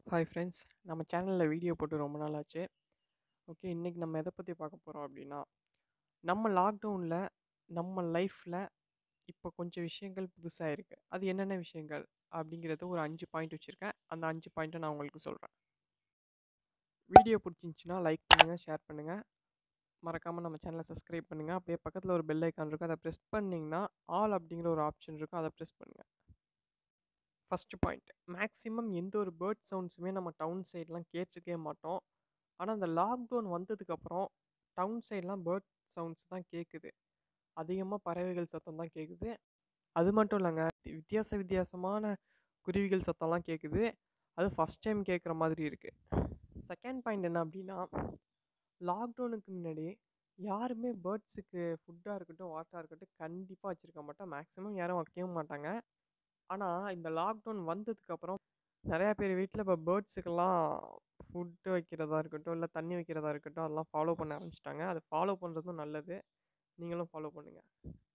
hi friends நம்ம சேனலில் video போட்டு ரொம்ப நாள் ஆச்சு ஓகே இன்றைக்கி நம்ம எதை பற்றி பார்க்க போகிறோம் அப்படின்னா நம்ம லாக்டவுனில் நம்ம லைஃப்பில் இப்போ கொஞ்சம் விஷயங்கள் புதுசாக இருக்குது அது என்னென்ன விஷயங்கள் அப்படிங்கிறத ஒரு அஞ்சு பாயிண்ட் வச்சுருக்கேன் அந்த அஞ்சு பாயிண்ட்டை நான் உங்களுக்கு சொல்கிறேன் வீடியோ பிடிச்சிருந்துச்சின்னா லைக் பண்ணுங்கள் ஷேர் பண்ணுங்கள் மறக்காமல் நம்ம சேனலை சப்ஸ்கிரைப் பண்ணுங்கள் அப்படியே பக்கத்தில் ஒரு பெல் ஐக்கான் இருக்கும் அதை ப்ரெஸ் பண்ணிங்கன்னா ஆல் அப்படிங்கிற ஒரு ஆப்ஷன் இருக்கும் அதை ப்ரெஸ் பண்ணுங்கள் ஃபஸ்ட்டு பாயிண்ட் மேக்ஸிமம் எந்த ஒரு பேர்ட் சவுண்ட்ஸுமே நம்ம டவுன் சைட்லாம் கேட்டிருக்கவே மாட்டோம் ஆனால் அந்த லாக்டவுன் வந்ததுக்கப்புறம் டவுன் சைட்லாம் பேர்ட் சவுண்ட்ஸ் தான் கேட்குது அதிகமாக பறவைகள் சத்தம் தான் கேட்குது அது மட்டும் இல்லைங்க வித்தியாச வித்தியாசமான குருவிகள் சத்தம்லாம் கேட்குது அது ஃபஸ்ட் டைம் கேட்குற மாதிரி இருக்குது செகண்ட் பாயிண்ட் என்ன அப்படின்னா லாக்டவுனுக்கு முன்னாடி யாருமே பேர்ட்ஸுக்கு ஃபுட்டாக இருக்கட்டும் வாட்டராக இருக்கட்டும் கண்டிப்பாக வச்சுருக்க மாட்டோம் மேக்ஸிமம் யாரும் வைக்கவும் மாட்டாங்க ஆனால் இந்த லாக்டவுன் வந்ததுக்கப்புறம் நிறையா பேர் வீட்டில் இப்போ பேர்ட்ஸுக்கெல்லாம் ஃபுட்டு வைக்கிறதா இருக்கட்டும் இல்லை தண்ணி வைக்கிறதா இருக்கட்டும் அதெல்லாம் ஃபாலோ பண்ண ஆரம்பிச்சிட்டாங்க அதை ஃபாலோ பண்ணுறதும் நல்லது நீங்களும் ஃபாலோ பண்ணுங்கள்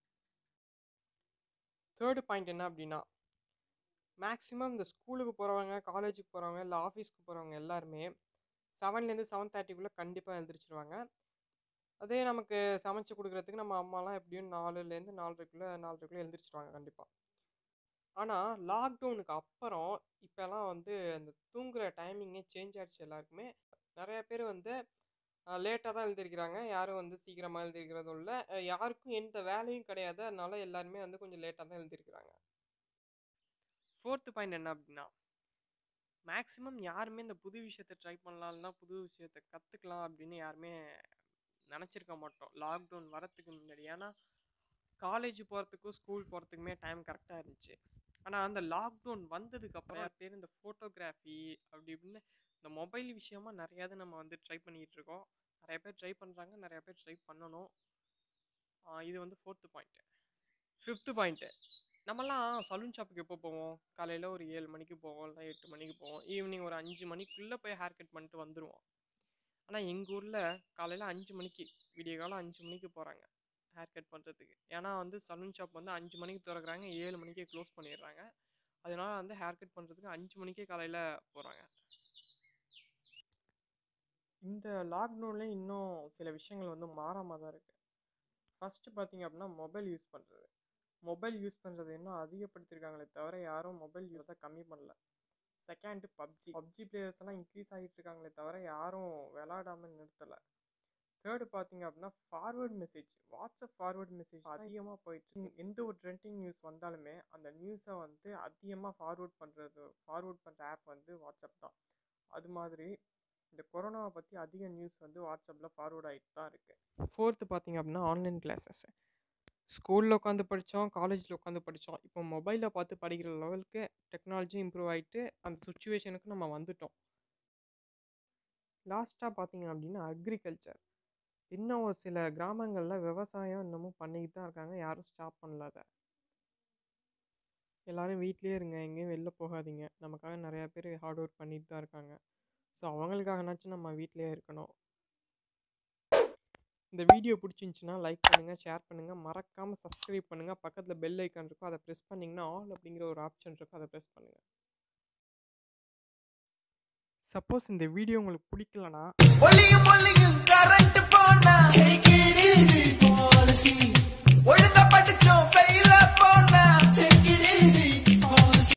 தேர்டு பாயிண்ட் என்ன அப்படின்னா மேக்ஸிமம் இந்த ஸ்கூலுக்கு போகிறவங்க காலேஜுக்கு போகிறவங்க இல்லை ஆஃபீஸ்க்கு போகிறவங்க எல்லாருமே செவன்லேருந்து செவன் தேர்ட்டிக்குள்ளே கண்டிப்பாக எழுந்திரிச்சிருவாங்க அதே நமக்கு சமைச்சு கொடுக்குறதுக்கு நம்ம அம்மாலாம் எப்படியும் நாலுலேருந்து நாலரைக்குள்ளே நாலரைக்குள்ளே எழுந்திரிச்சிருவாங்க கண்டிப்பாக ஆனால் லாக்டவுனுக்கு அப்புறம் இப்போல்லாம் வந்து அந்த தூங்குகிற டைமிங்கே சேஞ்ச் ஆகிடுச்சு எல்லாருக்குமே நிறைய பேர் வந்து லேட்டாக தான் எழுந்திருக்கிறாங்க யாரும் வந்து சீக்கிரமாக எழுந்திருக்கிறதும் இல்லை யாருக்கும் எந்த வேலையும் கிடையாது அதனால எல்லாருமே வந்து கொஞ்சம் லேட்டாக தான் எழுந்திருக்கிறாங்க ஃபோர்த்து பாயிண்ட் என்ன அப்படின்னா மேக்ஸிமம் யாருமே இந்த புது விஷயத்தை ட்ரை பண்ணலாம்னா புது விஷயத்தை கற்றுக்கலாம் அப்படின்னு யாருமே நினச்சிருக்க மாட்டோம் லாக்டவுன் வரத்துக்கு முன்னாடி ஏன்னா காலேஜ் போகிறதுக்கும் ஸ்கூல் போகிறதுக்குமே டைம் கரெக்டாக இருந்துச்சு ஆனால் அந்த லாக்டவுன் வந்ததுக்கப்புறம் பேர் இந்த ஃபோட்டோகிராஃபி அப்படி இப்படின்னு இந்த மொபைல் விஷயமா நிறையாவது நம்ம வந்து ட்ரை பண்ணிக்கிட்டு இருக்கோம் நிறைய பேர் ட்ரை பண்ணுறாங்க நிறைய பேர் ட்ரை பண்ணணும் இது வந்து ஃபோர்த்து பாயிண்ட்டு ஃபிஃப்த்து பாயிண்ட்டு நம்மலாம் சலூன் ஷாப்புக்கு எப்போ போவோம் காலையில் ஒரு ஏழு மணிக்கு போவோம் இல்லை எட்டு மணிக்கு போவோம் ஈவினிங் ஒரு அஞ்சு மணிக்குள்ளே போய் ஹேர் கட் பண்ணிட்டு வந்துடுவோம் ஆனால் எங்கள் ஊரில் காலையில் அஞ்சு மணிக்கு விடிய காலம் அஞ்சு மணிக்கு போகிறாங்க ஹேர் கட் பண்ணுறதுக்கு ஏன்னா வந்து சலூன் ஷாப் வந்து அஞ்சு மணிக்கு திறக்கிறாங்க ஏழு மணிக்கே க்ளோஸ் பண்ணிடுறாங்க அதனால வந்து ஹேர் கட் பண்ணுறதுக்கு அஞ்சு மணிக்கே காலையில் போகிறாங்க இந்த லாக்டவுன்லேயே இன்னும் சில விஷயங்கள் வந்து மாறாமல் தான் இருக்குது ஃபஸ்ட்டு பார்த்தீங்க அப்படின்னா மொபைல் யூஸ் பண்ணுறது மொபைல் யூஸ் பண்ணுறது இன்னும் அதிகப்படுத்திருக்காங்களே தவிர யாரும் மொபைல் யூஸை கம்மி பண்ணல செகண்டு பப்ஜி பப்ஜி பிளேயர்ஸ் எல்லாம் இன்க்ரீஸ் ஆகிட்டு இருக்காங்களே தவிர யாரும் விளாடாமல் நிறுத்தலை தேர்டு பார்த்தீங்க அப்படின்னா forward message WhatsApp forward message அதிகமாக போயிட்டு எந்த ஒரு ட்ரெண்டிங் நியூஸ் வந்தாலுமே அந்த நியூஸை வந்து அதிகமாக ஃபார்வேர்ட் பண்ணுறது ஃபார்வேர்ட் பண்ணுற ஆப் வந்து வாட்ஸ்அப் தான் அது மாதிரி இந்த கொரோனாவை பற்றி அதிக நியூஸ் வந்து வாட்ஸ்அப்பில் ஃபார்வேர்ட் ஆகிட்டு தான் இருக்குது ஃபோர்த்து பார்த்தீங்க அப்படின்னா ஆன்லைன் கிளாஸஸ் ஸ்கூலில் உட்காந்து படித்தோம் காலேஜில் உட்காந்து படித்தோம் இப்போ மொபைலில் பார்த்து படிக்கிற லெவலுக்கு டெக்னாலஜி இம்ப்ரூவ் ஆகிட்டு அந்த சுச்சுவேஷனுக்கு நம்ம வந்துட்டோம் லாஸ்ட்டாக பார்த்தீங்க அப்படின்னா அக்ரிகல்ச்சர் இன்னும் ஒரு சில கிராமங்களில் விவசாயம் இன்னமும் பண்ணிக்கிட்டு தான் இருக்காங்க யாரும் ஸ்டாப் பண்ணல அதை எல்லோரும் வீட்லேயே இருங்க எங்கேயும் வெளில போகாதீங்க நமக்காக நிறையா பேர் ஹார்ட் ஒர்க் பண்ணிட்டு தான் இருக்காங்க ஸோ அவங்களுக்காகனாச்சும் நம்ம வீட்லேயே இருக்கணும் இந்த வீடியோ பிடிச்சிருந்துச்சின்னா லைக் பண்ணுங்கள் ஷேர் பண்ணுங்கள் மறக்காமல் சப்ஸ்கிரைப் பண்ணுங்கள் பக்கத்தில் பெல் ஐக்கான் இருக்கும் அதை ப்ரெஸ் பண்ணிங்கன்னா ஆல் அப்படிங்கிற ஒரு ஆப்ஷன் இருக்கும் அதை ப்ரெஸ் பண்ணுங்கள் சப்போஸ் இந்த வீடியோ உங்களுக்கு பிடிக்கலனா ஒளியும் ஒளியும் கரண்ட் போனா Take it easy policy ஒழுங்கா படிச்சோம் ஃபெயில போனா Take it easy